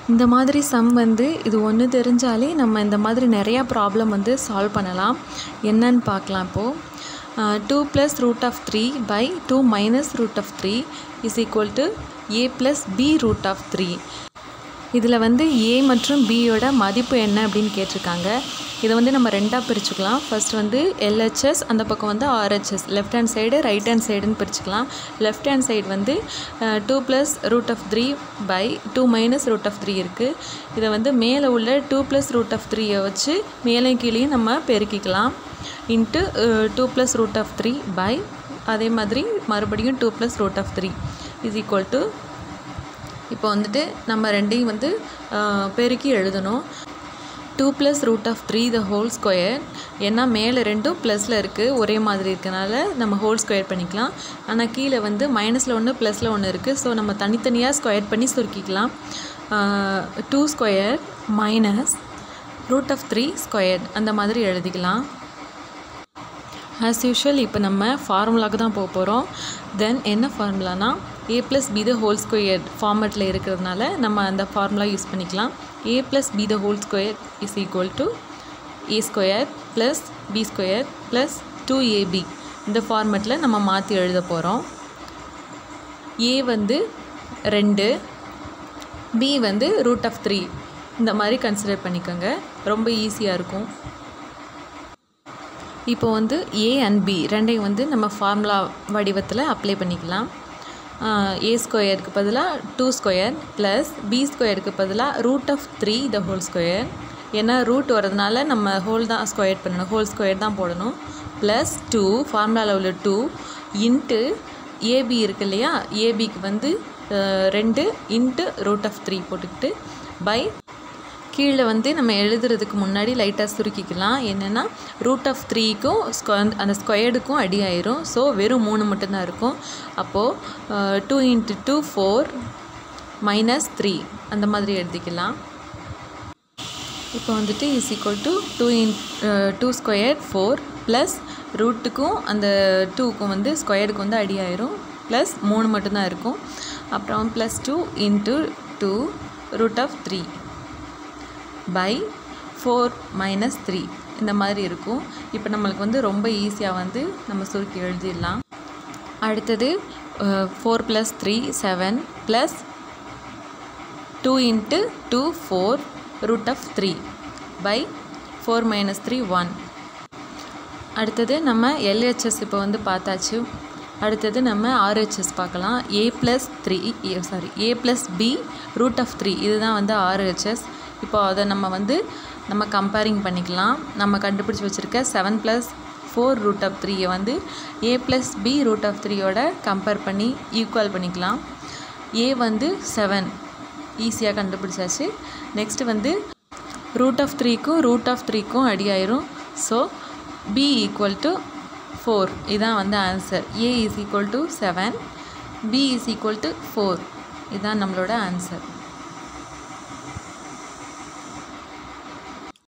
இந்த மாதிரி சம் வந்து இது ஒன்று தெரிஞ்சாலே நம்ம இந்த மாதிரி நிறையா ப்ராப்ளம் வந்து சால்வ் பண்ணலாம் என்னன்னு பார்க்கலாம் இப்போது two plus root of three by two minus root of three is equal to A plus B root of three இதில் வந்து ஏ மற்றும் பியோட மதிப்பு என்ன அப்படின்னு கேட்டிருக்காங்க இதை வந்து நம்ம ரெண்டாக பிரிச்சுக்கலாம் ஃபர்ஸ்ட் வந்து எல்ஹெச்எஸ் அந்த பக்கம் வந்து RHS left hand side right hand சைடுன்னு பிரிச்சுக்கலாம் லெஃப்ட் ஹேண்ட் சைடு வந்து two plus root of three by two minus root of three இருக்குது இதை வந்து மேலே உள்ள டூ ப்ளஸ் ரூட் ஆஃப் த்ரீயை வச்சு மேலே கீழேயும் நம்ம பெருக்கிக்கலாம் into two plus root of three by அதே மாதிரி மறுபடியும் two plus root of three is equal to இப்போ வந்துட்டு நம்ம ரெண்டையும் வந்து பெருக்கி எழுதணும் two plus root of three the whole square ஏன்னா மேலே ரெண்டும் ப்ளஸில் இருக்குது ஒரே மாதிரி இருக்கனால நம்ம ஹோல் ஸ்கொயர் பண்ணிக்கலாம் ஆனால் கீழே வந்து மைனஸில் ஒன்று ப்ளஸில் ஒன்று இருக்குது ஸோ நம்ம தனித்தனியாக ஸ்கொயர் பண்ணி சுருக்கிக்கலாம் two square minus root of three square அந்த மாதிரி எழுதிக்கலாம் ஆஸ் யூஷுவல் இப்போ நம்ம ஃபார்முலாவுக்கு தான் போக போகிறோம் தென் என்ன ஃபார்முலானா A plus B the whole square ஃபார்மேட்டில் இருக்கிறதுனால நம்ம அந்த ஃபார்முலா யூஸ் பண்ணிக்கலாம் A plus B the whole square is equal to A square plus B square plus two AB இந்த ஃபார்மேட்டில் நம்ம மாற்றி எழுத போகிறோம் ஏ வந்து ரெண்டு பி வந்து ரூட் ஆஃப் த்ரீ இந்த மாதிரி கன்சிடர் பண்ணிக்கோங்க ரொம்ப ஈஸியாக இருக்கும் இப்போ வந்து ஏ அண்ட் பி ரெண்டையும் வந்து நம்ம ஃபார்முலா வடிவத்தில் அப்ளை பண்ணிக்கலாம் ஏ ஸ்கொயருக்கு பதிலாக டூ ஸ்கொயர் ப்ளஸ் பி ஸ்கொயருக்கு பதிலாக root of three the whole square ஏன்னா ரூட் வரதுனால நம்ம ஹோல் தான் ஸ்கொயர் பண்ணணும் ஹோல் ஸ்கொயர் தான் போடணும் ப்ளஸ் டூ ஃபார்முலாவில் உள்ள டூ இன்ட்டு ஏபி இருக்கு இல்லையா ஏபிக்கு வந்து ரெண்டு இன்ட்டு ரூட் ஆஃப் த்ரீ போட்டுக்கிட்டு பை கீழே வந்து நம்ம எழுதுறதுக்கு முன்னாடி லைட்டாக சுருக்கிக்கலாம் என்னென்னா ரூட் ஆஃப் த்ரீக்கும் ஸ்கொ அந்த ஸ்கொயர்டுக்கும் அடி ஆயிரும் ஸோ வெறும் மூணு மட்டும்தான் இருக்கும் அப்போது two into two four minus three அந்த மாதிரி எழுதிக்கலாம் இப்போ வந்துட்டு is equal to two in two square four plus ரூட்டுக்கும் அந்த டூக்கும் வந்து ஸ்கொயருக்கு வந்து அடி ஆயிரும் ப்ளஸ் மூணு மட்டும்தான் இருக்கும் அப்புறம் plus two into two root of three by four minus three இந்த மாதிரி இருக்கும் இப்போ நம்மளுக்கு வந்து ரொம்ப ஈஸியாக வந்து நம்ம சுருக்கி எழுதிடலாம் அடுத்தது four plus three seven plus two into two four root of three by four minus three one அடுத்தது நம்ம எல்ஹெச்எஸ் இப்போ வந்து பார்த்தாச்சு அடுத்தது நம்ம ஆர்ஹெச்எஸ் பார்க்கலாம் A plus three sorry A plus B root of three இதுதான் வந்து ஆர்ஹெச்எஸ் இப்போ அதை நம்ம வந்து நம்ம கம்பேரிங் பண்ணிக்கலாம் நம்ம கண்டுபிடிச்சி வச்சுருக்க seven plus four root of த்ரீயை வந்து A plus B root of த்ரீயோட கம்பேர் பண்ணி ஈக்குவல் பண்ணிக்கலாம் ஏ வந்து செவன் ஈஸியாக கண்டுபிடிச்சாச்சு நெக்ஸ்ட்டு வந்து ரூட் ஆஃப் த்ரீக்கும் ரூட் ஆஃப் த்ரீக்கும் அடி ஆயிரும் so B equal to four இதான் வந்து answer A is equal to seven B is equal to four இதுதான் நம்மளோட ஆன்சர்